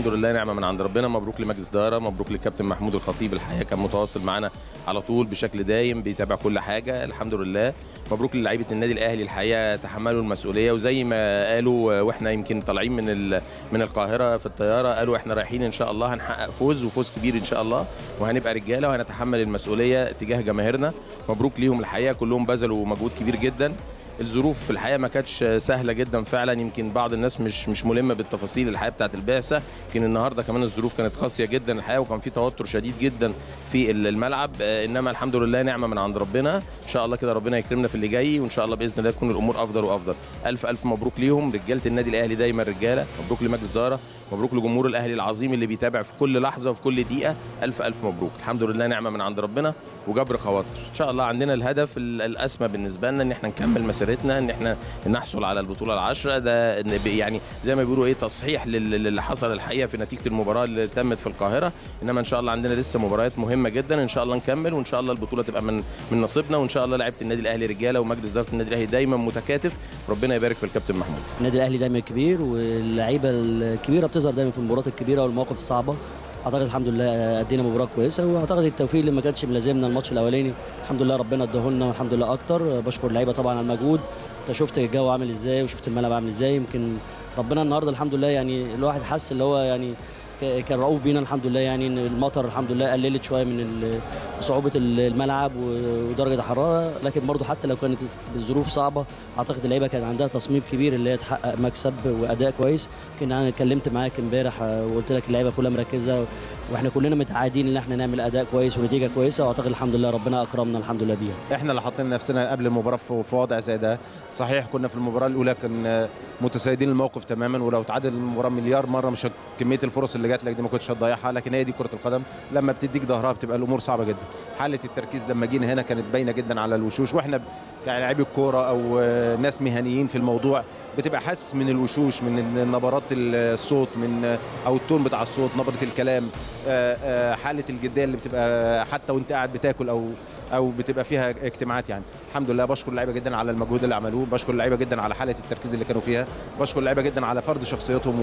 الحمد لله نعمه من عند ربنا مبروك لمجلس اداره مبروك للكابتن محمود الخطيب الحقيقه كان متواصل معانا على طول بشكل دايم بيتابع كل حاجه الحمد لله مبروك للاعيبه النادي الاهلي الحقيقه تحملوا المسؤوليه وزي ما قالوا واحنا يمكن طالعين من ال- من القاهره في الطياره قالوا احنا رايحين ان شاء الله هنحقق فوز وفوز كبير ان شاء الله وهنبقى رجاله وهنتحمل المسؤوليه تجاه جماهيرنا مبروك ليهم الحقيقه كلهم بذلوا مجهود كبير جدا الظروف في الحقيقه ما كانتش سهله جدا فعلا يمكن بعض الناس مش مش ملمه بالتفاصيل الحقيقه بتاعه البعثه يمكن النهارده كمان الظروف كانت قاسيه جدا الحقيقه وكان في توتر شديد جدا في الملعب آه، انما الحمد لله نعمه من عند ربنا ان شاء الله كده ربنا يكرمنا في اللي جاي وان شاء الله باذن الله تكون الامور افضل وافضل الف الف مبروك ليهم رجاله النادي الاهلي دايما رجاله مبروك لمجلس اداره مبروك لجمهور الاهلي العظيم اللي بيتابع في كل لحظه وفي كل دقيقه الف الف مبروك الحمد لله نعمه من عند ربنا وجبر خواطر ان شاء الله عندنا الهدف ال- الاسمى بالنسبه لنا ان احنا نكمل مسيرتنا ان احنا نحصل على البطوله العشره ده إن ب- يعني زي ما بيقولوا ايه تصحيح لل- للي حصل الحقيقه في نتيجه المباراه اللي تمت في القاهره انما ان شاء الله عندنا لسه مباريات مهمه جدا ان شاء الله نكمل وان شاء الله البطوله تبقى من من نصيبنا وان شاء الله لعيبه النادي الاهلي رجاله ومجلس اداره النادي الاهلي دايما متكاتف ربنا يبارك في الكابتن محمود النادي الاهلي دايما كبير واللعيبه الكبيره بتظهر دايما في المباريات الكبيره والمواقف الصعبه اعتقد الحمد لله ادينا مباراه كويسه واعتقد التوفيق اللي ما كانش ملازمنا الماتش الاولاني الحمد لله ربنا اداه لنا والحمد لله اكتر بشكر اللعيبه طبعا على المجهود انت شفت الجو عامل ازاي وشفت الملعب عامل ازاي يمكن ربنا النهارده الحمد لله يعني الواحد حس اللي هو يعني ك- كان رؤوف بينا الحمد لله يعني ان المطر الحمد لله قللت شويه من ال- صعوبه ال- الملعب و- ودرجه الحراره لكن برضو حتى لو كانت الظروف صعبه اعتقد اللعيبه كان عندها تصميم كبير اللي هي تحقق مكسب واداء كويس يمكن انا اتكلمت معاك امبارح آه، وقلت لك اللعيبه كلها مركزه واحنا كلنا متعادين ان احنا نعمل اداء كويس ونتيجه كويسه واعتقد الحمد لله ربنا اكرمنا الحمد لله بيها احنا اللي حاطين نفسنا قبل المباراه في في وضع زي ده صحيح كنا في المباراه الاولى كان متسيدين الموقف تماما ولو تعادل المباراه مليار مره مش هت- كميه الفرص اللي جات لك دي ما كنتش هتضيعها لكن هي دي كره القدم لما بتديك ظهرها بتبقى الامور صعبه جدا حاله التركيز لما جينا هنا كانت باينه جدا على الوشوش واحنا كلاعبي الكوره او آه، ناس مهنيين في الموضوع بتبقى حاسس من الوشوش من نبرات الصوت من او التون بتاع الصوت نبره الكلام آه، آه، حاله الجديه اللي بتبقى حتى وانت قاعد بتاكل او او بتبقى فيها اجتماعات يعني الحمد لله بشكر اللعيبه جدا على المجهود اللي عملوه بشكر اللعيبه جدا على حاله التركيز اللي كانوا فيها بشكر اللعيبه جدا على فرض شخصيتهم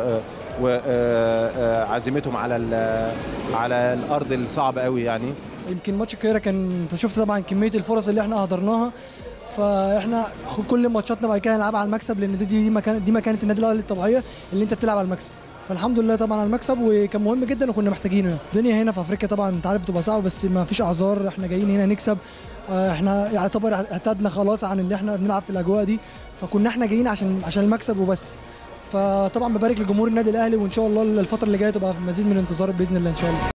وعزيمتهم على ال- على الارض الصعبه قوي يعني يمكن ماتش القاهره كان انت شفت طبعا كميه الفرص اللي احنا اهدرناها فاحنا كل ماتشاتنا بعد كده هنلعبها على المكسب لان دي دي مكان دي مكانه النادي الاهلي الطبيعيه اللي انت بتلعب على المكسب فالحمد لله طبعا على المكسب وكان مهم جدا وكنا محتاجينه يعني. الدنيا هنا في افريقيا طبعا انت عارف بتبقى صعبه بس ما فيش اعذار احنا جايين هنا نكسب آه، احنا يعتبر اعتدنا خلاص عن اللي احنا بنلعب في الاجواء دي فكنا احنا جايين عشان عشان المكسب وبس فطبعا ببارك لجمهور النادي الاهلي وان شاء الله الفتره اللي جايه تبقى في مزيد من الانتصار باذن الله ان شاء الله